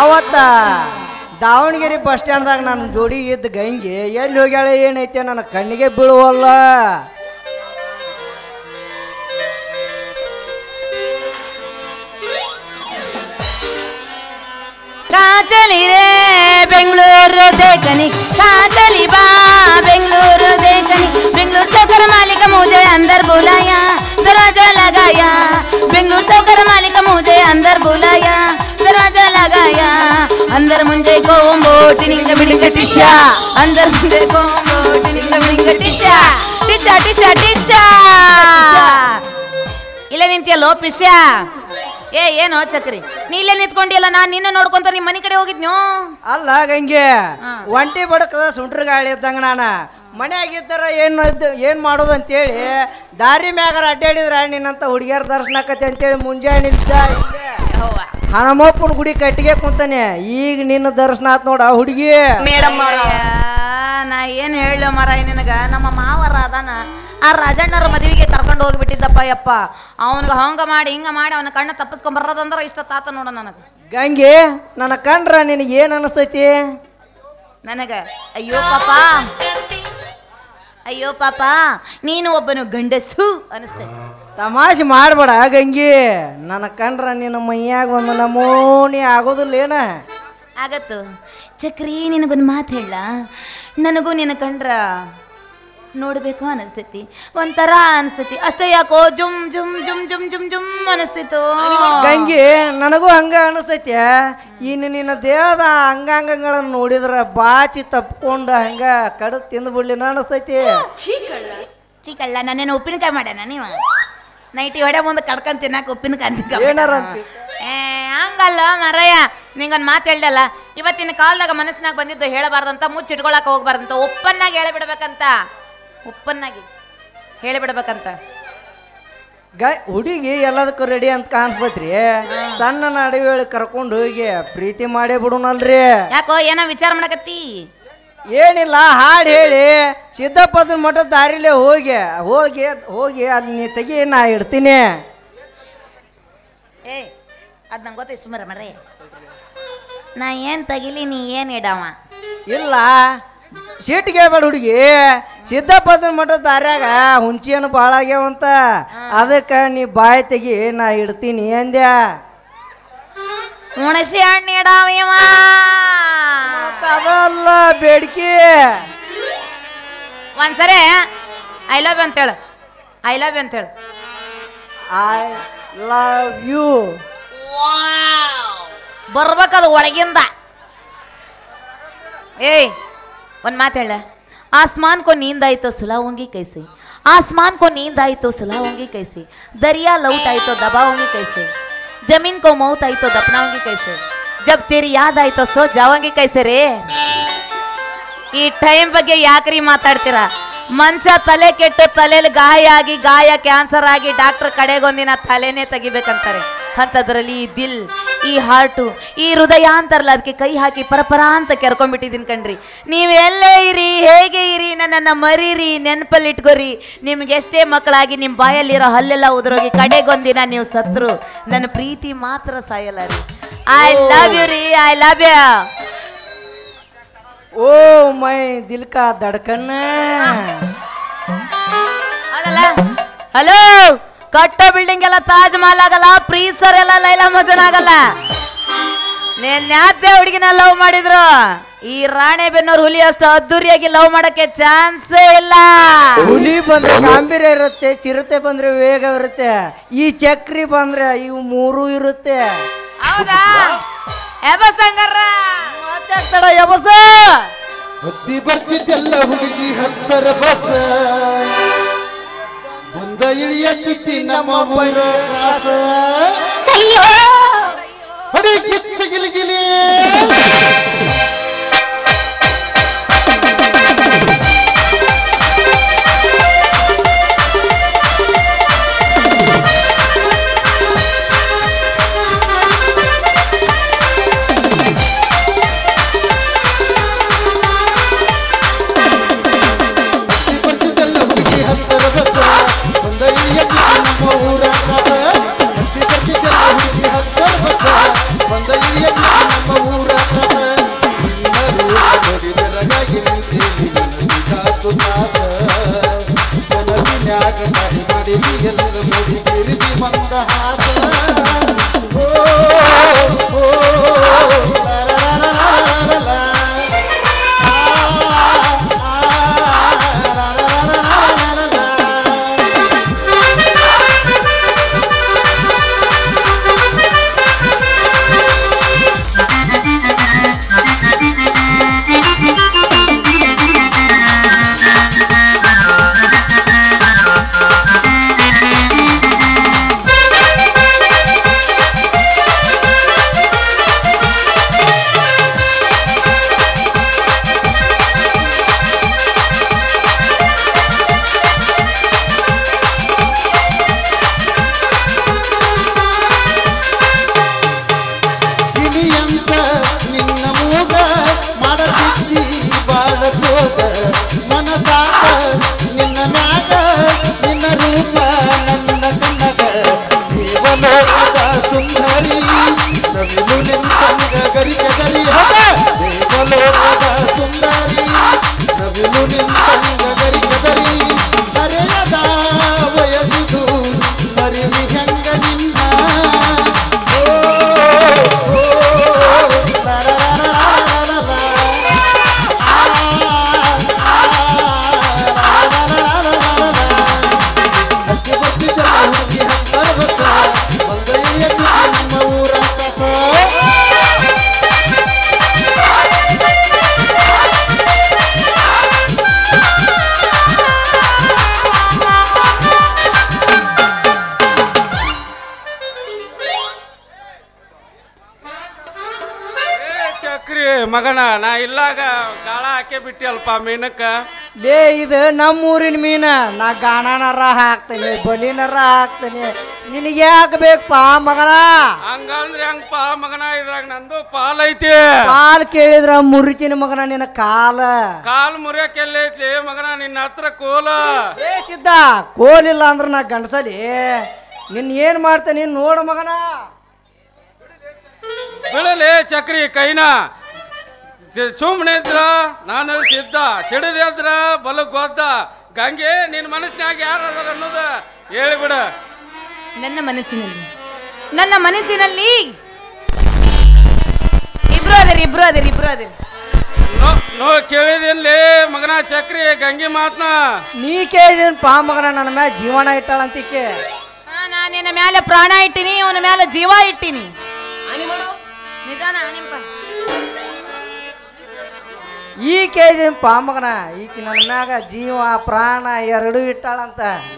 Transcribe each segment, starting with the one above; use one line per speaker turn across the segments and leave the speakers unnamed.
ಅವತ್ತ ದಾವಣಗೆರೆ ಬಸ್ ಸ್ಟ್ಯಾಂಡ್ದಾಗ ನನ್ನ ಜೋಡಿ ಇದ್ದ ಗಂಗೆ ಎಲ್ಲಿ ಹೋಗ್ಯಾಳ ಏನೈತೆ ನನ್ನ ಕಣ್ಣಿಗೆ ಬೀಳುವಲ್ಲ
ಕಾಚಲಿ ರೇ ಬೆಂಗಳೂರು ದೇಕನಿ ಕಾಚಲಿ ಬಾ ಬೆಂಗಳೂರು ದೇಕನಿ ಬೆಂಗಳೂರು ಚೌಕರ ಮಾಲೀಕ ಮುझे अंदर बुलाया दरवाजा लगाया बेंगलुरु चौकर मालिक मुझे अंदर बुलाया दरवाजा लगाया अंदर मुझे कोंबो टिनिंग बिडिंग टिशा अंदर मुझे कोंबो टिनिंग बिडिंग टिशा टिशा टिशा टिशಾ ಇಲ್ಲ ನಿಂತಿಯಲ್ಲೋ ಪಿಶ್ಯ ಏ ಏನೋ ಚಕ್ರಿ ನೀ ಇಲ್ಲೇ ನಿಂತ್ಕೊಂಡಿಯಲ್ಲ ನಾನು ನಿನ್ನ ನೋಡ್ಕೊಂತ ನಿಮ್ಮ ಮನೆ ಕಡೆ ಹೋಗಿದ್ನೋ
ಅಲ್ಲ ಗಂಗೆ
ಹಾ.
ಒಂಟಿ ಬಡಕದ ಸುಂಟ್ರ ಗಾಳಿ ಇದ್ದಂಗ ನಾನು ಮನ್ಯಾಗಿದ್ದಾರ ಏನು ಇದ್ದ- ಏನ್ ಮಾಡೋದು ಅಂತೇಳಿ ದಾರಿ ಮ್ಯಾಗಾರ ಅಡ್ಡಾಡಿದ್ರ ನಿನ್ನಂತ ಹುಡುಗಿಯರ ದರ್ಶನಕತೆ ಅಂತೇಳಿ ಮುಂಜಾನೆ ಇದ್ದ ಇಲ್ಲೇ. ಹನುಮಪ್ಪನ ಗುಡಿ ಕಟ್ಟಿಗೆ ಕುಂತಾನೆ ಈಗ ನಿನ್ನ ದರ್ಶನ ಆತ್ ನೋಡ ಆ ಹುಡುಗಿ
ಮೇಡಮ್ ನಾ ಏನ್ ಹೇಳ ಮರ ನಿನಗ ನಮ್ಮ ಮಾವರ ಅದಾನ ಆ ರಾಜಣ್ಣರ ಮದುವೆಗೆ ಕರ್ಕೊಂಡು ಹೋಗ್ಬಿಟ್ಟಿದ್ದಪ್ಪ ಯಪ್ಪ ಅವನಿಗೆ ಹಂಗ ಮಾಡಿ ಹಿಂಗ ಮಾಡಿ ಅವನ ಕಣ್ಣ ತಪ್ಪಿಸ್ಕೊಂಡ್ ಬರೋದಂದ್ರ ಇಷ್ಟ ತಾತ ನೋಡ ನನಗ
ಗಂಗೆ ನನ್ನ ಕಂಡ್ರ ನಿನಗೆ ಏನ್ ಅನಿಸ್ತೈತಿ
ನನಗ ಅಯ್ಯೋ ಪಾಪ ಅಯ್ಯೋ ಪಾಪ ನೀನು ಒಬ್ಬನು ಗಂಡಸು ಅನಿಸ್ತೈತಿ
ತಮಾಷೆ ಮಾಡಬೇಡ ಗಂಗಿ ನನ್ನ ಕಂಡ್ರ ನಿನ್ನ ಮೈಯಾಗ ಒಂದು ನಮೂನಿ ಆಗೋದಿಲ್ಲ ಏನ
ಆಗತ್ತು ಚಕ್ರಿ ನಿನಗೊಂದು ಮಾತು ಹೇಳ ನನಗೂ ನಿನ್ನ ಕಂಡ್ರ ನೋಡ್ಬೇಕು ಅನಿಸ್ತೈತಿ ಒಂಥರ ಅನಿಸ್ತೈತಿ ಅಷ್ಟೇ ಯಾಕೋ ಜುಮ್ ಜುಮ್ ಜುಮ್ ಜುಮ್ ಜುಮ್ ಜುಮ್ ಅನಿಸ್ತಿತ್ತು
ಗಂಗಿ ನನಗೂ ಹಂಗ ಅನಿಸ್ತೈತಿ ಇನ್ನು ನಿನ್ನ ದೇಹದ ಅಂಗಾಂಗಗಳನ್ನು ನೋಡಿದ್ರ ಬಾಚಿ ತಪ್ಕೊಂಡು ಹಂಗ ಕಡದ್ ತಿಂದು ಬಿಡ್ಲಿನ ಅನಿಸ್ತೈತಿ
ಚಿಕ್ಕಲ್ಲ ನನ್ನೇನು ಉಪ್ಪಿನಕಾಯಿ ಮಾಡ್ಯಾನ ನೀವು ನೈಟಿ ಹೊಡೆ ಮುಂದೆ ಕಡ್ಕೊಂಡ್ ತಿನ್ನಕ ಉಪ್ಪಿನಕಾಯಿ
ಏನಾರ ಅಂತ
ಏ ಹಂಗಲ್ಲ ಮರಯ್ಯ ನಿಂಗೊಂದು ಮಾತು ಹೇಳ್ದಲ್ಲ ಇವತ್ತಿನ ಕಾಲದಾಗ ಮನಸ್ಸಿನಾಗ ಬಂದಿದ್ದು ಹೇಳಬಾರ್ದಂತ ಮುಚ್ಚಿಟ್ಕೊಳಕ್ ಹೋಗ್ಬಾರ್ದಂತ ಒಪ್ಪನ್ನಾಗಿ ಹೇಳಿಬಿಡ್ಬೇಕಂತ ಒಪ್ಪನ್ನಾಗಿ ಹೇಳಿಬಿಡ್ಬೇಕಂತ
ಗ ಹುಡುಗಿ ಎಲ್ಲದಕ್ಕೂ ರೆಡಿ ಅಂತ ಕಾಣಿಸ್ತೈತ್ರಿ ಸಣ್ಣ ನಡುವೆ ಕರ್ಕೊಂಡು ಹೋಗಿ ಪ್ರೀತಿ ಮಾಡೇ ಬಿಡುನಲ್ರಿ
ಯಾಕೋ ಏನೋ ವಿಚಾರ ಮಾಡಕತ್ತಿ
ಏನಿಲ್ಲ ಹಾಡು ಹೇಳಿ ಸಿದ್ದಪ್ಪನ ಮಠದ ದಾರಿಲೇ ಹೋಗಿ ಹೋಗಿ ಹೋಗಿ ಅಲ್ಲಿ ನೀ ತೆಗಿ ನಾ ಇಡ್ತೀನಿ
ಏ ಅದ್ ನಂಗೆ ಗೊತ್ತೈತೆ ಸುಮಾರ ಮರೇ ನಾ ಏನ್ ತಗಿಲಿ ನೀ ಏನ್ ಇಡವ
ಇಲ್ಲ ಸೀಟಿಗೆ ಬೇಡ ಹುಡುಗಿ ಸಿದ್ದಪ್ಪನ ಮಠದ ದಾರ್ಯಾಗ ಹುಂಚಿಯನ್ನು ಭಾಳ ಆಗ್ಯಾವಂತ ಅದಕ್ಕೆ ನೀ ಬಾಯಿ ತೆಗಿ ನಾ ಇಡ್ತೀನಿ ಅಂದ್ಯ
ಹುಣಸೆ ಹಣ್ಣು ಇಡವ
ಮತ್ತ್ ಅದಲ್ಲ ಬೇಡಿಕೆ
ಒಂದ್ಸರಿ ಐ ಲವ್ ಯು ಅಂತೇಳು ಐ ಲವ್ ಯು ಅಂತೇಳು
ಐ ಲವ್ ಯು
ಬರ್ಬೇಕದು ಒಳಗಿಂದ ಏಯ್ ಒಂದು ಮಾತು ಹೇಳ आसमान को नींद आई तो सुलाऊंगी कैसे आसमान को नींद आई तो सुलाऊंगी कैसे दरिया लौट आई तो दबाऊंगी कैसे जमीन को मौत आई तो दफनाऊंगी कैसे जब तेरी याद आई तो सो जाऊंगी कैसे रೇ ಈ ಟೈಮ್ ಬಗ್ಗೆ ಯಾಕ್ರಿ ಮಾತಾಡ್ತೀರಾ ಮನುಷ್ಯ ತಲೆ ಕೆಟ್ಟು ತಲೆಯಲ್ಲಿ ಗಾಯ ಆಗಿ ಗಾಯ ಕ್ಯಾನ್ಸರ್ ಆಗಿ ಡಾಕ್ಟರ್ ಕಡೆಗೊಂದಿನ ತಲೆನೇ ತೆಗಿಬೇಕಂತಾರೆ ಅಂಥದ್ರಲ್ಲಿ ಈ ದಿಲ್ ಈ ಹಾರ್ಟು ಈ ಹೃದಯ ಅಂತಾರಲ್ಲ ಅದಕ್ಕೆ ಕೈ ಹಾಕಿ ಪರಪರ ಅಂತ ಕೆರ್ಕೊಂಡ್ಬಿಟ್ಟಿದ್ದೀನಿ ಕಣ್ರಿ ನೀವೆಲ್ಲೇ ಇರಿ ಹೇಗೆ ಇರಿ ನನ್ನನ್ನ ಮರೀರಿ ನೆನಪಲ್ಲಿ ಇಟ್ಕೋರಿ ನಿಮ್ಗೆ ಎಷ್ಟೇ ಮಕ್ಕಳಾಗಿ ನಿಮ್ಮ ಬಾಯಲ್ಲಿರೋ ಹಲ್ಲೆಲ್ಲ ಉದುರೋಗಿ ಕಡೆಗೊಂದಿನ ನೀವು ಸತ್ರು ನನ್ನ ಪ್ರೀತಿ ಮಾತ್ರ ಸಾಯಲ್ಲ ರೀ ಐ ಲವ್ ಯು ರೀ ಐ ಲವ್ ಯು
ಓ ಮೈ ದಿಲ್ಕಾ ದಡ್ಕಣ್ಣ
ಅದಲ್ಲ ಹಲೋ ಕಟ್ಟೋ ಬಿಲ್ಡಿಂಗ್ ಎಲ್ಲ ತಾಜ್ ಮಹಲ್ ಆಗಲ್ಲ ಪ್ರೀಸರ್ ಎಲ್ಲ ಲೈಲಾ ಮಜನ್ ಆಗಲ್ಲ ನೀನ್ ಯಾತೆ ಹುಡುಗಿನ ಲವ್ ಮಾಡಿದ್ರು ಈ ರಾಣೆಬೆನ್ನೂರು ಹುಲಿ ಅಷ್ಟು ಅದ್ದೂರಿಯಾಗಿ ಲವ್ ಮಾಡಕ್ಕೆ ಚಾನ್ಸೇ ಇಲ್ಲ
ಹುಲಿ ಬಂದ್ರೆ ಗಾಂಭೀರ್ಯ ಇರುತ್ತೆ ಚಿರತೆ ಬಂದ್ರೆ ವೇಗ ಇರುತ್ತೆ ಈ ಚಕ್ರಿ ಬಂದ್ರೆ ಇವು ಮೂರು ಇರುತ್ತೆ
ಹೌದಾ ಎಬ ಸಂಗರ
ಮತ್ತೆ ತಡ ಯಬಸ
ಹತ್ತಿ ಬರ್ತಿದ್ದೆಲ್ಲ ಹುಡುಗಿ ಹತ್ತರ ಬಸ ಮುಂದ ಇಳಿಯತ್ತಿತ್ತಿ ನಮ್ಮ ಊರ ರಾಸ ಹೊಡಿ ಕಿಚ್ಚ ಗಿಲಿಗಿಲಿ ಹತ್ತಿ ಬರ್ತಿದ್ದೆಲ್ಲ ಹುಡುಗಿ ಹತ್ತರ ಬಸ ಮುಂದ ಇಳಿಯತ್ತಿತ್ತಿ ನಮ್ಮ ಊರ ರಾಸ ಹತ್ತಿ ಬರ್ತಿದ್ದೆಲ್ಲ ಹುಡುಗಿ ಹತ್ತರ ಬಸ ಮುಂದ ಇಳಿಯತ್ತಿತ್ತಿ ನಮ್ಮ ಊರ ಜನದಿನ್ಯಾಗ ಕೈ ಮಾಡಿದಿ ಎಲ್ಲರ ಮುಡಿ ತಿರುಗಿ ಮಂದ ಹಾಸ ಓ ಓ ಲಾ, ಲಾ, ಲಾ, ಲಾ, ಲಾ, ಲಾ. ಆ, ಆ, ಲಾ, ಲಾ, ಲಾ, ಲಾ, ಲಾ, ಲಾ. ಗಿಣಿಯಂತ ನಿನ್ನ ಮೂಗ ಮಾಡತಿದ್ದಿ ಬಾಳ ಸೋಗ ಮನಸಾಗ ನಿನ್ನ ಮ್ಯಾಗ ನಿನ್ನ ರೂಪ ನನ್ನ ಕಣ್ಣಗ ದೇವಲೋಕದ ಸುಂದರಿ ನವಿಲು ನಿಂತಂಗ ಗರಿ ಗರಿ ಹದ ದೇವಲೋಕದ ಸುಂದರಿ ನವಿಲು ನಿಂತಂಗ ಗರಿ ಗರಿ ಹರೆಯದ ವಯಸ್ಸಿದು ಮರಿವಿ ಹೆಂಗ ನಿನ್ನ
ಏ ಚಕ್ರಿ ಮಗನ ನಾ ಇಲ್ಲಾಗ ಗಾಳ ಹಾಕೇ ಬಿಟ್ಟಿ ಅಲ್ಪ ಮೀನಕ್ಕ
ಲೇ ಇದು ನಮ್ಮೂರಿನ ಮೀನ ನಾ ಗಾಣನರ ಹಾಕ್ತೇನೆ ಬಲಿನರ ಹಾಕ್ತೇನೆ ನಿನಗೆ ಯಾಕೆ ಬೇಕಪ್ಪ ಮಗನ
ಹಂಗಂದ್ರೆ ಹೆಂಗಪ್ಪ ಮಗನ ಇದ್ರಾಗ ನಂದು ಪಾಲ್ ಐತಿ
ಕಾಲ್ ಕೇಳಿದ್ರ ಮುರಿತಿನ ಮಗನ ನಿನ್ನ ಕಾಲ
ಕಾಲ್ ಮುರಿಯಕ್ ಎಲ್ಲಿ ಐತಿ ಮಗನ ನಿನ್ನ ಹತ್ರ ಕೋಲ
ಏ ಸಿದ್ಧ ಕೋಲಿಲ್ಲ ಅಂದ್ರ ನಾ ಗಂಡಸಲಿ ನಿನ್ ಏನ್ ಮಾಡ್ತೇನೆ ನೋಡು ಮಗನ
ಬೀಳಲಿ ಚಕ್ರಿ ಕೈನ ಸುಮ್ಮನೆ ಇದ್ರ ನಾನು ಸಿದ್ಧ ಸಿಡಿದ್ರ ಬಲ ಗೊದ್ದ ಗಂಗೆ ನಿನ್ನ ಮನಸ್ಸಿನಾಗ ಯಾರು ಅದಾರ ಅನ್ನೋದು ಹೇಳಿಬಿಡ
ನನ್ನ ಮನಸ್ಸಿನಲ್ಲಿ ನನ್ನ ಮನಸ್ಸಿನಲ್ಲಿ ಇಬ್ರು ಅದಿರಿ ಇಬ್ರು ಅದಿರಿ ಇಬ್ರು ಅದಿರಿ
ನೋ ನೋ ಕೇಳಿದಿನ್ಲಿ ಮಗನ ಚಕ್ರಿ ಗಂಗೆ ಮಾತ್ನ
ನೀ ಕೇಳಿದೀನಿ ಪಾ ಮಗನ ನನ್ನ ಮ್ಯಾಲ ಜೀವನ ಇಟ್ಟಾಳಂತಿಕೆ
ಹಾ, ನಾನ್ ನಿನ್ನ ಮೇಲೆ ಪ್ರಾಣ ಇಟ್ಟಿನಿ ಅವನ ಮೇಲೆ ಜೀವ ಇಟ್ಟಿನಿ ನಿಜಾನ ನಿಂಪ
ಈ ಕೇಳಿದೀನಿ ಪಾ ಮಗನ ಈಕಿ ನನ್ನ ಮ್ಯಾಗ ಜೀವ ಪ್ರಾಣ ಎರಡು ಇಟ್ಟಾಳಂತ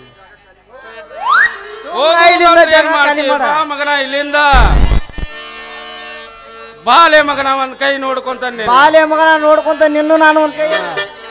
ಹೋಗು
ಇಲ್ಲಿಂದ
ಅಂದ್ರೆ
ಜಾಗ
ಏನ್
ಖಾಲಿ
ಮಾಡ್ತಿ?
ಮಾಡ.
ಬಾ ಮಗನ ಇಲ್ಲಿಂದ ಬಾಲೆ ಮಗನ ಒಂದ್ ಕೈ ನೋಡ್ಕೊಂತಾನೆ
ಬಾಲ್ಯ ಮಗನ ನೋಡ್ಕೊಂತ ನಿನ್ನೂ ನಾನು ಒಂದ್ ಕೈ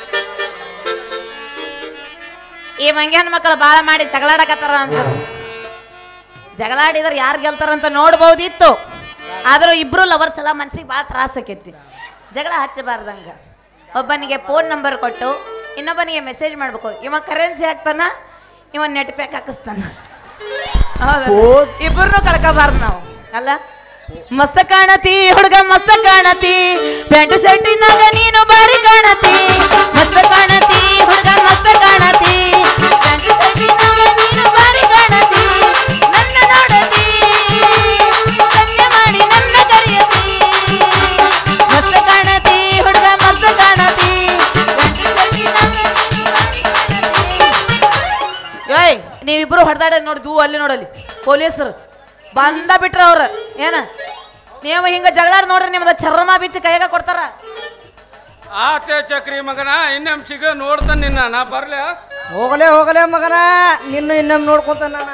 ಈ ಮಂಗ್ಯಾನ ಮಕ್ಕಳು ಬಾಳ ಮಾಡಿ ಜಗಳಾಡಕತ್ತಾರ ಅಂತ ಜಗಳಾಡಿದ್ರೆ ಯಾರು ಗೆಲ್ತಾರಂತ ನೋಡ್ಬೋದಿತ್ತು ಆದ್ರೂ ಇಬ್ರು ಲವರ್ಸ್ ಎಲ್ಲ ಮನ್ಸಿಗೆ ಭಾಳ ತ್ರಾಸ ಆಕೈತಿ ಜಗಳ ಹಚ್ಚಬಾರ್ದಂಗ ಒಬ್ಬನಿಗೆ ಫೋನ್ ನಂಬರ್ ಕೊಟ್ಟು ಇನ್ನೊಬ್ಬನಿಗೆ ಮೆಸೇಜ್ ಮಾಡ್ಬೇಕು ಇವ ಕರೆನ್ಸಿ ಹಾಕ್ತಾನ ಇವ ನೆಟ್ ಪ್ಯಾಕ್ ಹಾಕಿಸ್ತಾನ
ಪೋಸ್.
ಇಬ್ಬರನ್ನು ಕಳ್ಕೋಬಾರ್ದು ನಾವು ಅಲ್ಲ ಮಸ್ತ ಕಾಣತಿ ಹುಡುಗ ಮಸ್ತ ಕಾಣತಿ ಪ್ಯಾಂಟು ಶರ್ಟಿನಾಗ ನೀನು ಬಾರಿ ಕಾಣತಿ ಮಸ್ತ ಕಾಣತಿ ಹುಡುಗ ಮಸ್ತ ಕಾಣತಿ ಪ್ಯಾಂಟು ಶರ್ಟಿನಾಗ ನೀನು ಬಾರಿ ಕಾಣತಿ ನನ್ನ ನೋಡತಿ ಕನ್ಯೆ ಮಾಡಿ ನನ್ನ ಕರೆಯತಿ ಮಸ್ತ ಕಾಣತಿ ಹುಡುಗ ಮಸ್ತ ಕಾಣತಿ ಪ್ಯಾಂಟು ಶರ್ಟಿನಾಗ ನೀನು ಬಾರಿ ಕಾಣತಿ. ಏಯ್ ನೀವಿಬ್ರು ಹೊಡೆದಾಡ ನೋಡಿ ದೂ ಅಲ್ಲಿ ನೋಡಲ್ಲಿ ಪೊಲೀಸರು ಬಂದ ಬಿಟ್ರ ಅವ್ರ ಏನ ನೀವು ಹಿಂಗ ಜಗಳಾಡ್ ನೋಡ್ರಿ ನಿಮ್ದ ಚರ್ಮ ಬಿಚ್ಚಿ ಕೈಯಾಗ ಕೊಡ್ತಾರ
ಆತೆ ಚಕ್ರಿ ಮಗನ ಇನ್ನೊಮ್ಮೆ ಸಿಗ ನೋಡ್ತಾನೆ ನಿನ್ನ ನಾ ಬರ್ಲ
ಹೋಗಲೇ ಹೋಗಲೇ ಮಗನ ನಿನ್ನ ಇನ್ನೊಮ್ಮೆ ನೋಡ್ಕೊಂತ ನಾನು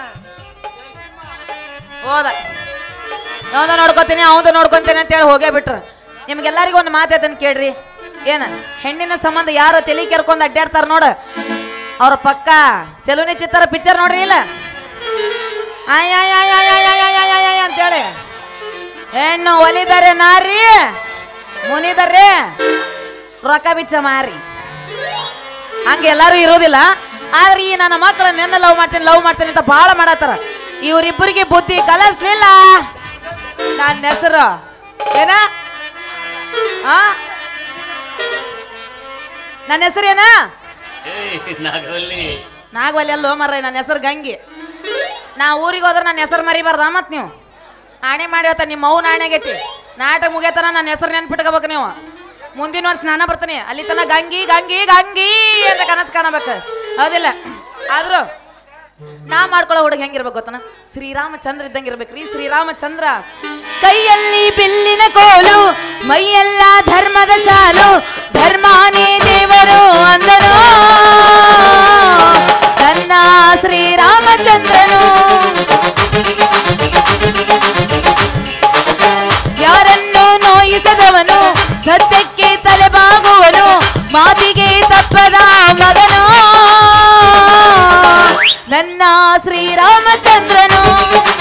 ಹೋದ ಯಾವ್ದ ನೋಡ್ಕೊತೀನಿ ಅವಂದ ನೋಡ್ಕೊಂತೀನಿ ಅಂತೇಳಿ ಹೋಗೇ ಬಿಟ್ರ ನಿಮ್ಗೆಲ್ಲರಿಗೂ ಒಂದು ಮಾತೈತನ್ ಕೇಳ್ರಿ ಏನ ಹೆಣ್ಣಿನ ಸಂಬಂಧ ಯಾರು ತಲೆ ಕೆರ್ಕೊಂಡ್ ಅಡ್ಡಾಡ್ತಾರ ನೋಡ ಅವ್ರ ಪಕ್ಕ ಚೆಲುನಿ ಚಿತ್ತರ ಪಿಕ್ಚರ್ ನೋಡ್ರಿ ಇಲ್ಲ ಆಯ್ ಆಯ್ ಆಯ್ ಆಯ್ ಆಯ್ ಆಯ್ ಆಯ್ ಆಯ್ ಆಯ್ ಅಂತೇಳಿ ಹೆಣ್ಣು ಒಲಿದರೆ ನಾರಿ ಮುನಿದರೆ ರೊಕ್ಕ ಬಿಚ್ಚ ಮಾರಿ ಹಂಗೆ ಎಲ್ಲರೂ ಇರೋದಿಲ್ಲ ಆದ್ರೆ ಈ ನನ್ನ ಮಕ್ಕಳು ನೆನ್ನ ಲವ್ ಮಾಡ್ತೀನಿ ಲವ್ ಮಾಡ್ತೀನಿ ಅಂತ ಭಾಳ ಮಾಡತ್ತಾರ ಇವ್ರಿಬ್ಬರಿಗೆ ಬುದ್ಧಿ ಕಲಿಸ್ಲಿಲ್ಲ ನನ್ನ ಹೆಸರು ಏನ ಆ ನನ್ನ ಹೆಸರು ಏನ
ಏಯ್ ನಾಗವಲ್ಲಿ
ನಾಗವಲ್ಲಿ ಅಲ್ಲೋ ಮರ್ರ ನನ್ನ ಹೆಸರು ಗಂಗಿ ನಾ ಊರಿಗೆ ಹೋದ್ರೆ ನನ್ನ ಹೆಸರು ಮರಿಬಾರ್ದ ಮತ್ ನೀವು ಆಣೆ ಮಾಡಿ ಹೇಳ್ತಾನೆ ನಿಮ್ಮ ಮೌನ ಆಣೆ ಆಗೈತಿ ನಾಟಕ ಮುಗಿಯತನ ನನ್ನ ಹೆಸರು ನೆನ್ಪಿಟ್ಕೋಬೇಕು ನೀವು ಮುಂದಿನ ವರ್ಷ ನಾನು ಬರ್ತೀನಿ ಅಲ್ಲಿ ತನ ಗಂಗಿ ಗಂಗಿ ಗಂಗಿ ಅಂತ ಕನಸು ಕಾಣಬೇಕು ಹೌದಿಲ್ಲ ಆದ್ರೂ ನಾ ಮಾಡ್ಕೊಳ್ಳೋ ಹುಡುಗ ಹೆಂಗಿರ್ಬೇಕು ಗೊತ್ತನ ಶ್ರೀರಾಮಚಂದ್ರ ಇದ್ದಂಗೆ ಇರ್ಬೇಕ್ರಿ ಶ್ರೀರಾಮಚಂದ್ರ ಕೈಯಲ್ಲಿ ಬಿಲ್ಲಿನ ಕೋಲು ಮೈಯೆಲ್ಲ ಧರ್ಮದ ಶಾಲು ಧರ್ಮಾನೇ ದೇವರು ಅಂದನು ನನ್ನ ಶ್ರೀರಾಮಚಂದ್ರನು ಯಾರನ್ನು ನೋಯಿಸದವನು ಸತ್ಯಕ್ಕೆ ತಲೆಬಾಗುವನು ಮಾತಿಗೆ ತಪ್ಪದ ಮಗನು ನನ್ನ ಶ್ರೀರಾಮಚಂದ್ರನು